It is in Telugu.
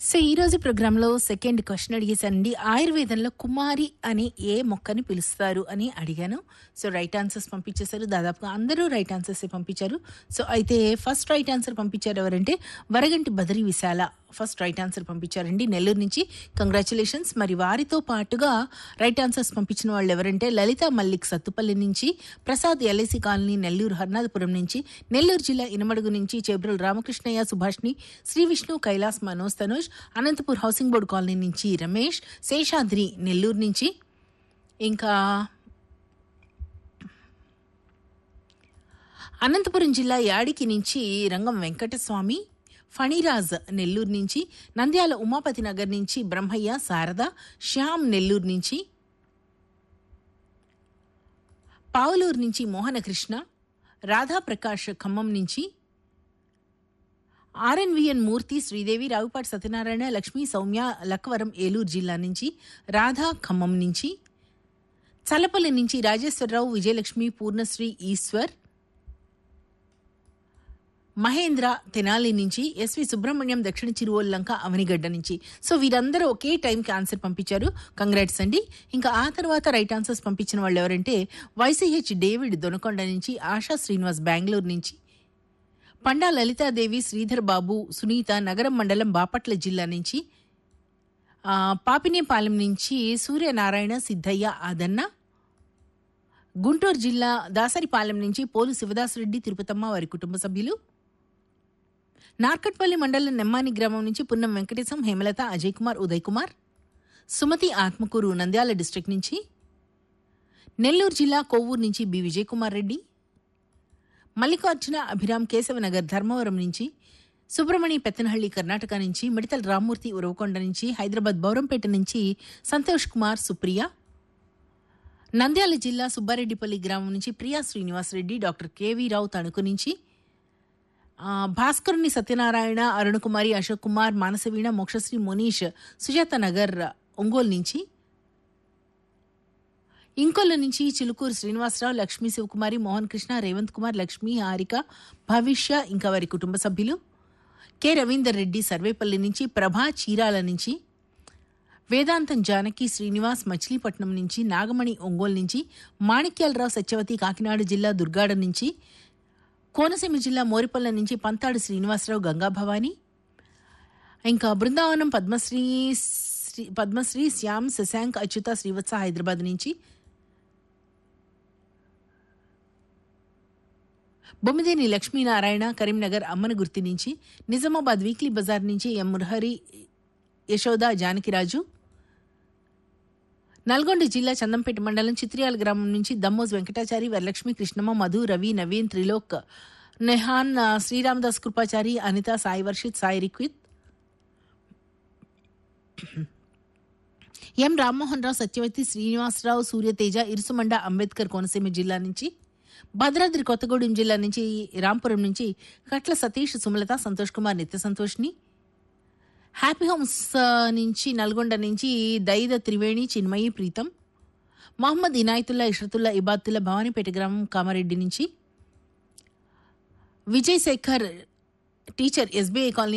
సో ఈ రోజు ప్రోగ్రాంలో సెకండ్ క్వశ్చన్ అడిగేశానండి ఆయుర్వేదంలో కుమారి అని ఏ మొక్కని పిలుస్తారు అని అడిగాను సో రైట్ ఆన్సర్స్ పంపించేశారు దాదాపుగా అందరూ రైట్ ఆన్సర్స్ పంపించారు సో అయితే ఫస్ట్ రైట్ ఆన్సర్ పంపించారు ఎవరంటే Varaganti Badari Vishala first right answer పంపించారండి నెల్లూరు నుంచి కంగ్రాచులేషన్స్ మరి వారితో పాటుగా రైట్ ఆన్సర్స్ పంపించిన వాళ్ళు ఎవరంటే లలిత మల్లిక్ సత్తుపల్లి నుంచి ప్రసాద్ ఎల్ఐసి కాలనీ నెల్లూరు హర్నాథపురం నుంచి నెల్లూరు జిల్లా ఇనమడుగు నుంచి Chebral Ramakrishnaiah Subhashini Shri Vishnu Kailash Manoj Tanoj Anantapur housing board colony నుంచి రమేష్ శేషాద్రి నెల్లూరు నుంచి ఇంకా అనంతపురం జిల్లా యాడికి నుంచి రంగం వెంకటస్వామి ఫణిరాజ్ నెల్లూరు నుంచి నంద్యాల ఉమాపతి నగర్ నుంచి బ్రహ్మయ్య శారద శ్యామ్ నెల్లూరు నుంచి పావులూరు నుంచి మోహనకృష్ణ రాధాప్రకాష్ ఖమ్మం నుంచి ఆర్ఎన్విఎన్ మూర్తి శ్రీదేవి రావుపాటి సత్యనారాయణ లక్ష్మీ సౌమ్య లక్కవరం ఏలూరు జిల్లా నుంచి రాధా ఖమ్మం నుంచి చల్లపల్లి నుంచి రాజేశ్వరరావు విజయలక్ష్మి పూర్ణశ్రీ ఈశ్వర్ మహేంద్ర తెనాలి నుంచి ఎస్వి సుబ్రహ్మణ్యం దక్షిణ చిరువల్లంక అవనిగడ్డ నుంచి సో వీరందరూ ఒకే టైంకి ఆన్సర్ పంపించారు కంగ్రాట్స్ అండి ఇంకా ఆ తర్వాత రైట్ ఆన్సర్స్ పంపించిన వాళ్ళు ఎవరంటే వైసీహెచ్ డేవిడ్ దొనకొండ నుంచి ఆశా శ్రీనివాస్ బెంగళూరు నుంచి పండా లలితాదేవి శ్రీధర్ బాబు సునీత నగరం మండలం బాపట్ల జిల్లా నుంచి ఆ, పాపినేపాలెం నుంచి సూర్యనారాయణ సిద్ధయ్య ఆదన్న గుంటూరు జిల్లా దాసరిపాలెం నుంచి పోలు శివదాసరెడ్డి తిరుపతమ్మ వారి కుటుంబ సభ్యులు నార్కట్పల్లి మండలం నెమ్మాని గ్రామం నుంచి పున్నం వెంకటేశం హేమలత అజయ్ కుమార్ ఉదయ్ కుమార్ సుమతి ఆత్మకూరు నంద్యాల డిస్ట్రిక్ట్ నుంచి నెల్లూరు జిల్లా కొవ్వూరు నుంచి బి విజయ్ కుమార్ రెడ్డి మల్లికార్జున అభిరామ్ కేశవనగర్ ధర్మవరం నుంచి సుబ్రమణి పెత్తనహళ్లి కర్ణాటక నుంచి మిడతల రామ్మూర్తి ఉరవకొండ నుంచి హైదరాబాద్ బౌరంపేట నుంచి సంతోష్ కుమార్ సుప్రియ నంద్యాల జిల్లా సుబ్బారెడ్డిపల్లి గ్రామం నుంచి ప్రియా శ్రీనివాస్ రెడ్డి డాక్టర్ కేవీ రావు తణుకు నుంచి ఆ, భాస్కరుని సత్యనారాయణ అరుణకుమారి అశోక్ కుమార్ మానసవీణ మోక్షశ్రీ మునీష్ సుజాత నగర్ ఒంగోలు నుంచి ఇంకొల్ల నుంచి చిలుకూరు శ్రీనివాసరావు లక్ష్మీ శివకుమారి మోహన్ కృష్ణ రేవంత్ కుమార్ లక్ష్మీ హారిక భవిష్య ఇంకా వారి కుటుంబ సభ్యులు కె రవీందర్ రెడ్డి సర్వేపల్లి నుంచి ప్రభా చీరాల నుంచి వేదాంతం జానకి శ్రీనివాస్ మచిలీపట్నం నుంచి నాగమణి ఒంగోలు నుంచి మాణిక్యాలరావు సత్యవతి కాకినాడ జిల్లా దుర్గాడ నుంచి కోనసీమ జిల్లా మోరిపల్ల నుంచి పంతాడు శ్రీనివాసరావు గంగాభవాని ఇంకా బృందావనం పద్మశ్రీ శ్రీ- పద్మశ్రీ శ్యామ్ శశాంక్ అచ్యుత శ్రీవత్స హైదరాబాద్ నుంచి బొమ్మిదేని లక్ష్మీనారాయణ కరీంనగర్ అమ్మనగుర్తి నుంచి నిజామాబాద్ వీక్లీ బజార్ నుంచి ఎం మురహరి యశోద జానకిరాజు నల్గొండ జిల్లా చందంపేట మండలం చిత్రియాల గ్రామం నుంచి దమ్మోజ్ వెంకటాచారి వరలక్ష్మి కృష్ణమ్మ మధు రవి నవీన్ త్రిలోక్ నెహాన్ ఆ, శ్రీరామదాస్ కృపాచారి అనిత సాయి వర్షిత్ సాయి రిక్విత్ ఎం రామ్మోహన్ రావు సత్యవతి శ్రీనివాసరావు సూర్యతేజ ఇరుసుమండ అంబేద్కర్ కోనసీమ జిల్లా నుంచి భద్రాద్రి కొత్తగూడెం జిల్లా నుంచి రాంపురం నుంచి కట్ల సతీష్ సుమలత సంతోష్ కుమార్ నిత్య సంతోష్ని హ్యాపీ హోమ్స్ ఆ, నుంచి నల్గొండ నుంచి దైద త్రివేణి చిన్మయి ప్రీతం మహమ్మద్ ఇనాయతుల్లా ఇషరతుల్లా ఇబాతుల్లా భవానీపేట గ్రామం కామారెడ్డి నుంచి Vijay Shekhar teacher SBI colony